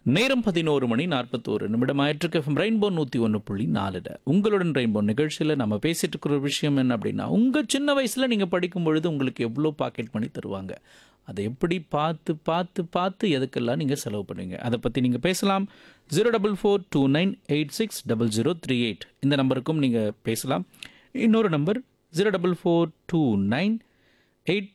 நேரம் பதினோரு மணி நாற்பத்தோரு நிமிடம் ஆயிற்றுக்கு எஃப்எம் ரெயின்போ நூற்றி ஒன்று புள்ளி நாலுல உங்களுடன் ரெயின்போ நிகழ்ச்சியில் நம்ம பேசிட்டு இருக்கிற ஒரு விஷயம் என்ன அப்படின்னா உங்கள் சின்ன வயசில் நீங்கள் படிக்கும் பொழுது உங்களுக்கு எவ்வளோ பாக்கெட் மணி தருவாங்க அதை எப்படி பார்த்து பார்த்து பார்த்து எதுக்கெல்லாம் நீங்கள் செலவு பண்ணுவீங்க அதை பற்றி நீங்கள் பேசலாம் zero double four two nine eight six double zero three eight இந்த நம்பருக்கும் நீங்கள் பேசலாம் இன்னொரு number zero double four two nine eight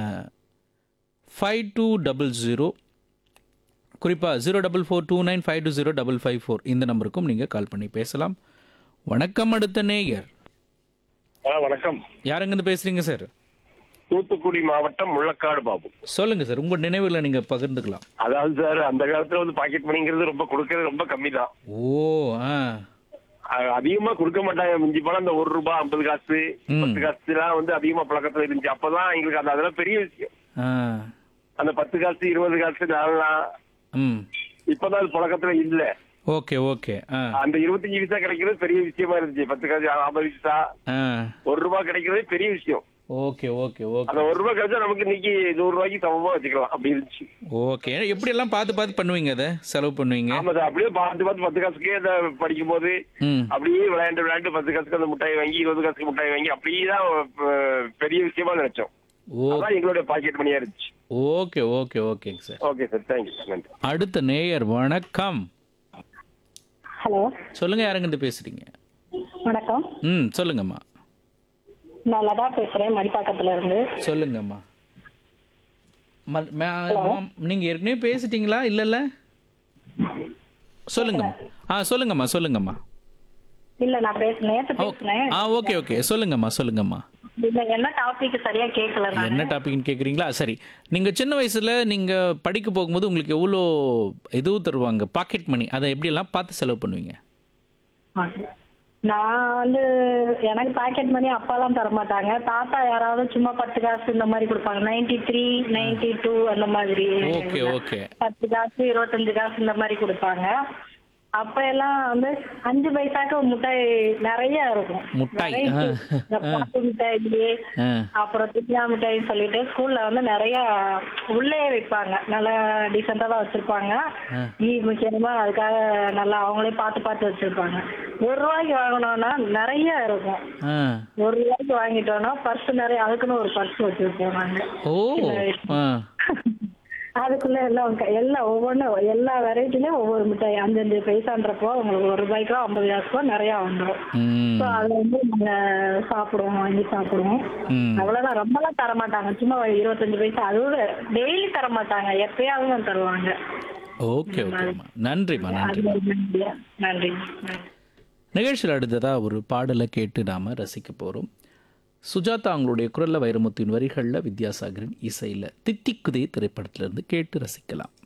five two double zero குறிப்பாக zero double four two nine five two zero double five four இந்த நம்பருக்கும் நீங்கள் கால் பண்ணி பேசலாம் வணக்கம் அடுத்த நேயர் ஆ வணக்கம் யாருங்கன்னு பேசுகிறீங்க சார் தூத்துக்குடி மாவட்டம் முள்ளக்காடு பாபு சொல்லுங்கள் சார் உங்கள் நினைவில் நீங்கள் பகிர்ந்துக்கலாம் அதாவது சார் அந்த காலத்துல வந்து பாக்கெட் மணிங்கிறது ரொம்ப கொடுக்கறது ரொம்ப கம்மி தான் ஓ ஆ அதிகமா கொடுக்க மாட்டாங்க மிஞ்சி போல அந்த ஒரு ரூபாய் ஐம்பது காசு ம். பத்து காசு எல்லாம் வந்து அதிகமா பழக்கத்துல இருந்துச்சு அப்பதான் எங்களுக்கு அந்த அதெல்லாம் பெரிய விஷயம் ஆ அந்த பத்து காசு இருபது காசு நாலாம் ம் இப்பதான் அது பழக்கத்துல இல்ல ஓகே ஓகே ஆ அந்த இருபத்தஞ்சு பைசா கிடைக்கிறது பெரிய விஷயமா இருந்துச்சு பத்து காசு ஐம்பது பைசா ஆ ஒரு ரூபாய் கிடைக்கிறது பெரிய விஷயம் ஓகே ஓகே ஓகே அந்த ஒரு ரூபாய் கிடைச்சா நமக்கு இன்னைக்கு நூறு ரூபாய்க்கு சமமா வச்சுக்கலாம் அப்படி இருந்துச்சு ஓகே எப்படியெல்லாம் பார்த்து பார்த்து பண்ணுவீங்க அதை செலவு பண்ணுவீங்க ஆமா சார் அப்படியே பார்த்து பார்த்து பத்து காசுக்கே அந்த படிக்கும் போது ம் அப்படியே விளையாண்டு விளையாண்டு பத்து காசுக்கு அந்த முட்டாய் வாங்கி இருபது காசுக்கு முட்டாய் வாங்கி அப்படியே தான் அஹ், பெரிய விஷயமா நினைச்சோம் ஓ அதான் எங்களுடைய பாக்கெட் மணியா இருந்துச்சு ஓகே ஓகே ஓகேங்க சார் ஓகே சார் தேங்க்யூ நன்றி அடுத்த நேயர் வணக்கம் ஹலோ சொல்லுங்கள் யாருங்கிட்ட பேசுகிறீங்க வணக்கம் ம் சொல்லுங்கம்மா நான் லதா பேசுறேன் மடிப்பாக்கத்துல இருந்து சொல்லுங்கம்மா மல்- மே- ஆம், நீங்க ஏற்கனவே பேசிட்டீங்களா இல்லல்ல சொல்லுங்கம்மா ஆ சொல்லுங்கம்மா சொல்லுங்கம்மா இல்ல நான் பேச நேத்து பேசினேன் ஆ ஓகே ஓகே சொல்லுங்கம்மா சொல்லுங்கம்மா இல்ல என்ன டாபிக் சரியா கேட்கல நான் என்ன டாபிக்னு கேட்குறீங்களா சரி நீங்க சின்ன வயசுல நீங்க படிக்க போகும்போது உங்களுக்கு எவ்வளோ இதுவும் தருவாங்க பாக்கெட் மணி அதை எப்படியெல்லாம் பார்த்து செலவு பண்ணுவீங்க நான் வந்து எனக்கு பாக்கெட் மணி அப்பாலாம் தர மாட்டாங்க தாத்தா யாராவது சும்மா பத்து காசு இந்த மாதிரி கொடுப்பாங்க நைன்டி த்ரீ நைன்டி டூ அந்த மாதிரி ஓகே ஓகே பத்து காசு இருபத்தஞ்சு காசு இந்த மாதிரி கொடுப்பாங்க அப்ப எல்லாம் வந்து அஞ்சு பைசாக்கு ஒரு மிட்டாய் நிறைய இருக்கும் முட்டாய், Variety. ஆ. இந்த பாக்கு மிட்டாய் ஆ அப்புறம் திவ்யா மிட்டாய்னு சொல்லிட்டு ஸ்கூல்ல வந்து நிறைய உள்ளே வைப்பாங்க நல்லா டீசெண்டா தான் வச்சிருப்பாங்க ஆ. ஈ முக்கியமா அதுக்காக நல்லா அவங்களே பார்த்து பார்த்து வச்சிருப்பாங்க ஒரு ரூபாய்க்கு வாங்கினோம்னா நிறைய இருக்கும் ஆ ஒரு ரூபாய்க்கு வாங்கிட்டோம்னா பர்ஸ் நிறைய அதுக்குன்னு ஒரு பர்ஸ் வச்சிருப்போம் நாங்க ஓ ஆ அதுக்குள்ள எல்லாம் க- எல்லாம் ஒவ்வொன்றும் எல்லா வெரைட்டிலையும் ஒவ்வொரு மிட்டாய் அஞ்சஞ்சு பைசான்றப்போ உங்களுக்கு ஒரு ரூபாய்க்கோ ஐம்பது காசுக்கோ நிறைய வந்துடும் ம் ஸோ அதை வந்து நாங்க சாப்பிடுவோம் வாங்கி சாப்பிடுவோம் ம் அவ்வளவுதான் ரொம்பலாம் தர மாட்டாங்க சும்மா இருபத்தஞ்சு பைசா அதுவும் டெய்லி தர மாட்டாங்க எப்பயாவது தான் தருவாங்க ஓகே ஓகேம்மா நன்றிம்மா நன்றி அது ஒரு நன்றியா நன்றி நன்றி நிகழ்ச்சியில் அடுத்ததாக ஒரு பாடலை கேட்டு நாம் ரசிக்க போகிறோம் சுஜாதா அவங்களுடைய குரல்ல வைரமுத்துவின் வரிகளில் வித்யாசாகரின் இசையில் தித்திக்குதே திரைப்படத்திலிருந்து கேட்டு ரசிக்கலாம்